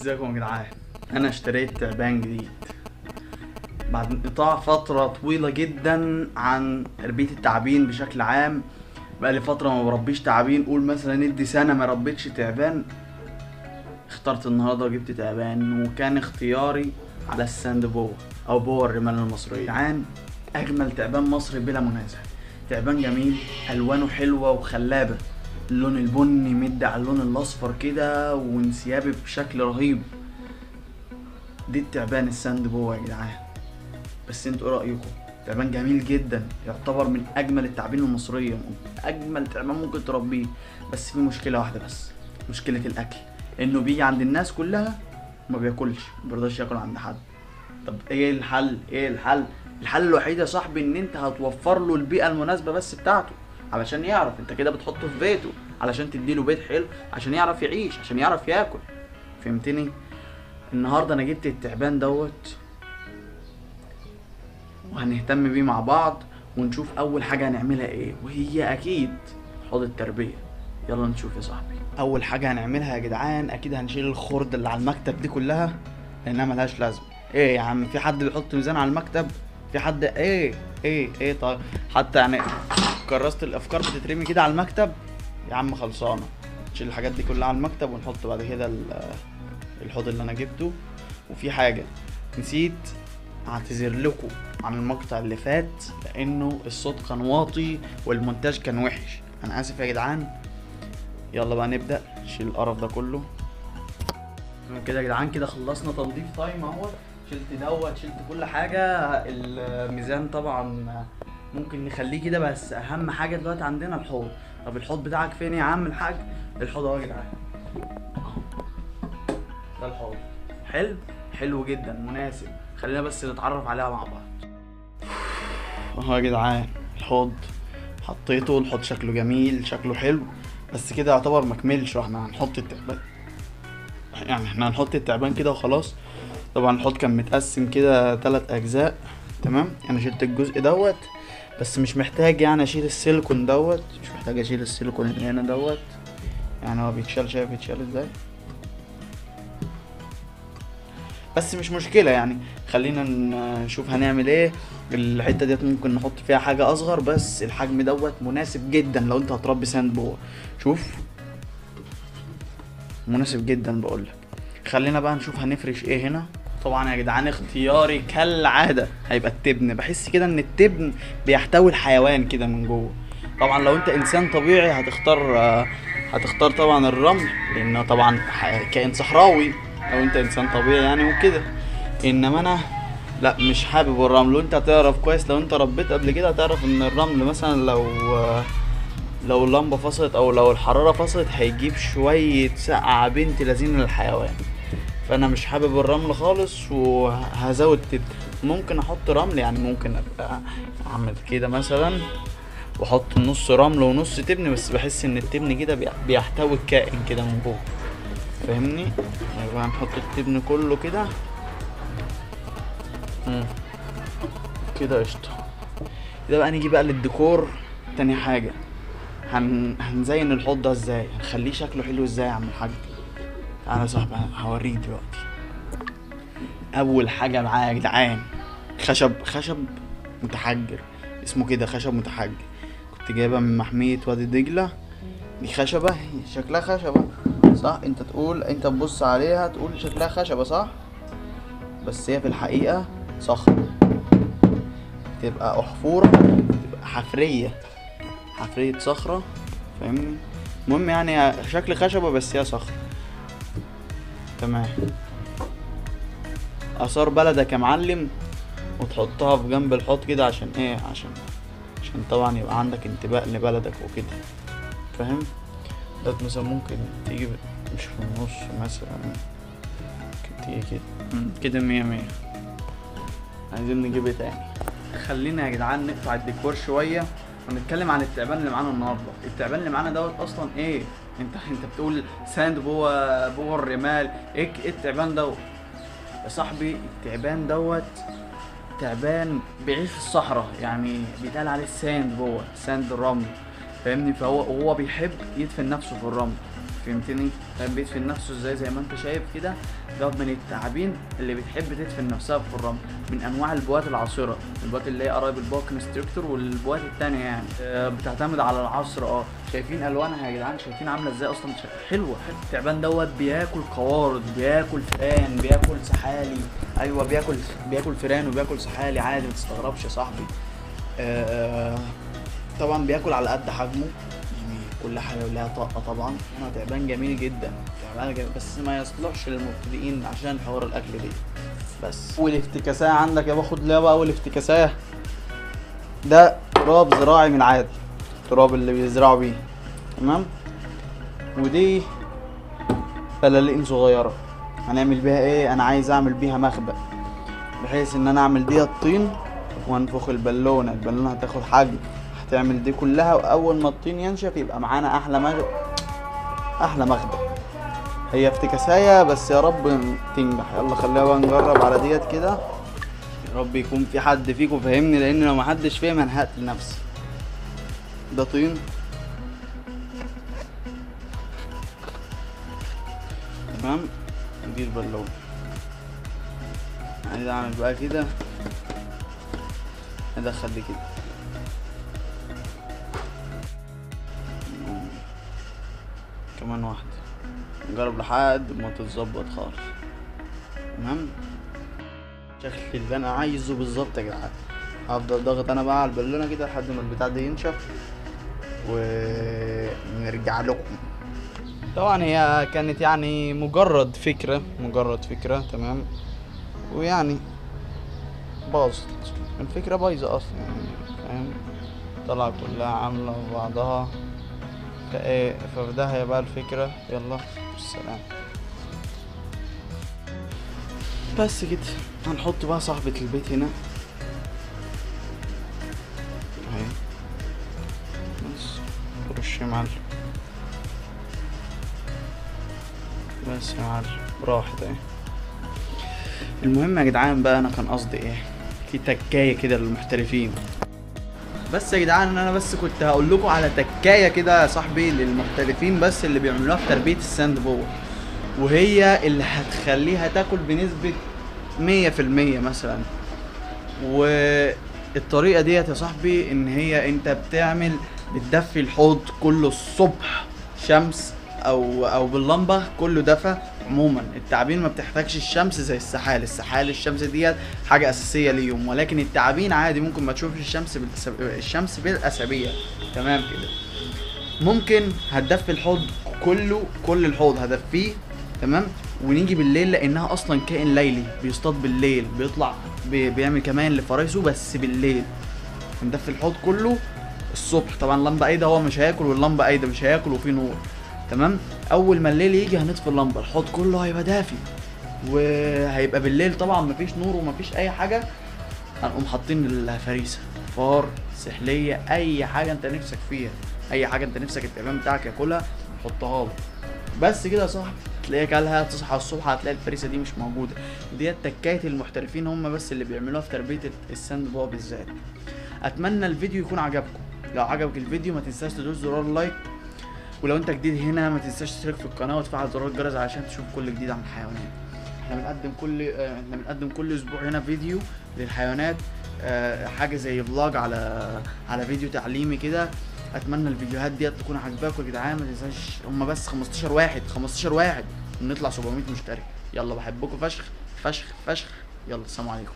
ازيكم يا جدعان انا اشتريت تعبان جديد بعد انقطاع فترة طويلة جدا عن تربية التعابين بشكل عام بقالي فترة ما بربيش تعابين قول مثلا ادي سنة ما ربيتش تعبان اخترت النهاردة وجبت تعبان وكان اختياري على الساند بو او بو الرمال المصرية جدعان اجمل تعبان مصري بلا منازع تعبان جميل الوانه حلوة وخلابة اللون البني مد على اللون الاصفر كده وانسيابي بشكل رهيب دي التعبان الساند بو يا جدعان بس انتوا ايه رايكم تعبان جميل جدا يعتبر من اجمل التعابين المصريه اجمل تعبان ممكن تربيه بس في مشكله واحده بس مشكله الاكل انه بيجي عند الناس كلها ما بياكلش ما بيرضاش ياكل عند حد طب ايه الحل ايه الحل الحل الوحيد يا صاحبي ان انت هتوفر له البيئه المناسبه بس بتاعته علشان يعرف انت كده بتحطه في بيته علشان تديله بيت حلو عشان يعرف يعيش عشان يعرف ياكل فهمتني النهارده انا جبت التعبان دوت وهنهتم بيه مع بعض ونشوف اول حاجه هنعملها ايه وهي اكيد حوض التربيه يلا نشوف يا صاحبي اول حاجه هنعملها يا جدعان اكيد هنشيل الخرد اللي على المكتب دي كلها لانها ملهاش لازمه ايه يا عم في حد بيحط ميزان على المكتب في حد ايه ايه ايه طيب حتى يعني كراسه الافكار بتترمي كده على المكتب يا عم خلصانه نشيل الحاجات دي كلها على المكتب ونحط بعد كده ال- الحوض اللي انا جبته وفي حاجه نسيت اعتذر لكم عن المقطع اللي فات لانه الصوت كان واطي والمونتاج كان وحش انا اسف يا جدعان يلا بقى نبدا نشيل القرف ده كله تمام كده يا جدعان كده خلصنا تنظيف تايم اهو شلت دوت شلت كل حاجه الميزان طبعا ممكن نخليه كده بس اهم حاجه دلوقتي عندنا الحوض طب الحوض بتاعك فين يا عم الحاج الحوض اهو يا جدعان أهو. ده الحوض حلو حلو جدا مناسب خلينا بس نتعرف عليها مع بعض اهو يا جدعان الحوض حطيته الحوض شكله جميل شكله حلو بس كده يعتبر مكملش واحنا هنحط التعبان يعني احنا هنحط التعبان كده وخلاص طبعا الحوض كان متقسم كده تلات اجزاء تمام انا شلت الجزء دوت بس مش محتاج يعني اشيل السيليكون دوت مش محتاج اشيل السيليكون اللي هنا دوت يعني هو بيتشال شايف بيتشال ازاي بس مش مشكله يعني خلينا ن- نشوف هنعمل ايه الحته ديت ممكن نحط فيها حاجه اصغر بس الحجم دوت مناسب جدا لو انت هتربي ساند بور شوف مناسب جدا بقولك خلينا بقى نشوف هنفرش ايه هنا طبعا يا جدعان اختياري كالعاده هيبقى التبن بحس كده ان التبن بيحتوي الحيوان كده من جوه طبعا لو انت انسان طبيعي هتختار آه، هتختار طبعا الرمل لانه طبعا ح- كائن صحراوي لو انت انسان طبيعي يعني وكده انما انا لا مش حابب الرمل وانت هتعرف كويس لو انت ربيت قبل كده هتعرف ان الرمل مثلا لو آه، لو اللمبه فصلت او لو الحراره فصلت هيجيب شويه سقعه بنت لذين للحيوان فانا مش حابب الرمل خالص وهزود تبن ممكن احط رمل يعني ممكن ابقى اعمل كده مثلا واحط نص رمل ونص تبن بس بحس ان التبن كده بي- بيحتوي الكائن كده من جوه فاهمني يبقى هنحط التبن كله كده مم. كده قشطه كده بقى نيجي بقى للديكور تاني حاجه هن... هنزين الحوض ده ازاي هنخليه شكله حلو ازاي يا عم الحاج تعالى يا صاحبي هوريك دلوقتي اول حاجه معايا يا جدعان خشب خشب متحجر اسمه كده خشب متحجر كنت جايبها من محمية وادي دجلة دي خشبة هي شكلها خشبة صح انت تقول انت تبص عليها تقول شكلها خشبة صح بس هي في الحقيقة صخر تبقى احفورة تبقى حفرية حفرية صخرة فاهمني المهم يعني هي شكل خشبة بس هي صخر تمام آثار بلدك يا معلم وتحطها في جنب الحوض كده عشان ايه عشان عشان طبعا يبقى عندك انتباه لبلدك وكده فاهم ده مثلا ممكن تيجي مش في النص مثلا ممكن تيجي كده مم، كده مية مية عايزين نجيب ايه تاني خلينا يا جدعان نقطع الديكور شوية ونتكلم عن التعبان اللي معانا النهارده التعبان اللي معانا دوت اصلا ايه انت انت بتقول ساند جوه جوه الرمال ايه ايه التعبان دوت يا صاحبي التعبان دوت تعبان بيعيش في الصحراء يعني بيتقال عليه الساند جوه ساند الرمل فاهمني فهو هو بيحب يدفن نفسه في الرمل فهمتني فاهم بيدفن نفسه ازاي زي ما انت شايف كده ده من التعابين اللي بتحب تدفن نفسها في الرمل من انواع البوات العاصره البوات اللي هي قرايب البوا كونستريكتور والبوات التانية يعني آه، بتعتمد على العصر اه شايفين الوانها يا جدعان شايفين عامله ازاي اصلا شا- حلوه حلوه التعبان دوت بياكل قوارض بياكل فئران بياكل سحالي ايوه بياكل بياكل فئران وبياكل سحالي عادي ما تستغربش يا صاحبي آه، طبعا بياكل على قد حجمه يعني كل حاجه لها طاقه طبعا انا تعبان جميل جدا تعبان جميل بس ما يصلحش للمبتدئين عشان حوار الاكل دي بس والافتكاساه عندك يا باخد ليه بقى والافتكاساه ده تراب زراعي من العادي التراب اللي بيزرعوا بيه تمام ودي بلالين صغيره هنعمل بيها ايه انا عايز اعمل بيها مخبأ بحيث ان انا اعمل دي الطين وانفخ البالونه البالونه هتاخد حجم هتعمل دي كلها واول ما الطين ينشف يبقى معانا احلى مغ... احلى مخبأ هي افتكاسايه بس يا رب تنجح يلا خلينا بقى نجرب على ديت كده يا رب يكون في حد فيكم فاهمني لان لو محدش فاهم انا هقتل نفسي ده طين تمام دي البالونه عايز اعمل بقى كده ادخل دي كده كمان واحدة نجرب لحد ما تتظبط خالص تمام شكل اللي انا عايزه بالظبط يا جدعان هفضل ضاغط انا بقى على البالونه كده لحد ما البتاع ده ينشف ونرجع لكم طبعا هي كانت يعني مجرد فكرة مجرد فكرة تمام ويعني باظت الفكرة بايظة أصلا يعني فاهم طلع كلها عاملة في بعضها فايه ففي ده هي بقى الفكرة يلا والسلام بس كده هنحط بقى صاحبة البيت هنا اهي بس رش يا معلم بس يا معلم راحت اهي المهم يا جدعان بقى انا كان قصدي ايه في تكايه كده للمحترفين بس يا جدعان انا بس كنت هقول لكم على تكايه كده يا صاحبي للمحترفين بس اللي بيعملوها في تربيه الساند بور وهي اللي هتخليها تاكل بنسبه مية في المية مثلا والطريقه ديت يا صاحبي ان هي انت بتعمل بتدفي الحوض كله الصبح شمس او او باللمبه كله دفى عموما التعابين ما بتحتاجش الشمس زي السحال السحال الشمس ديت حاجه اساسيه ليهم ولكن التعابين عادي ممكن ما تشوفش الشمس بالأسب... الشمس بالاسابيع تمام كده ممكن هتدفي الحوض كله كل الحوض هدفيه تمام ونيجي بالليل لانها اصلا كائن ليلي بيصطاد بالليل بيطلع بي... بيعمل كمان لفرايسه بس بالليل هندفي الحوض كله الصبح طبعا لمبه قايده هو مش هياكل واللمبه قايده مش هياكل وفي نور تمام اول ما الليل يجي هنطفي اللمبه الحوض كله هيبقى دافي وهيبقى بالليل طبعا مفيش نور ومفيش اي حاجه هنقوم حاطين الفريسه فار سحليه اي حاجه انت نفسك فيها اي حاجه انت نفسك التعبان بتاعك ياكلها حطها له بس كده يا صاحبي تلاقيها كلها تصحى الصبح هتلاقي الفريسه دي مش موجوده ديت تكايه المحترفين هم بس اللي بيعملوها في تربيه الساند بوا بالذات اتمنى الفيديو يكون عجبكم لو عجبك الفيديو ما تنساش تدوس زرار اللايك ولو انت جديد هنا ما تنساش تشترك في القناه وتفعل زرار الجرس علشان تشوف كل جديد عن الحيوانات احنا بنقدم كل اه، احنا بنقدم كل اسبوع هنا فيديو للحيوانات اه، حاجه زي فلوج على على فيديو تعليمي كده اتمنى الفيديوهات ديت تكون عاجباكم يا جدعان ما تنساش هم بس 15 واحد 15 واحد ونطلع 700 مشترك يلا بحبكم فشخ فشخ فشخ يلا السلام عليكم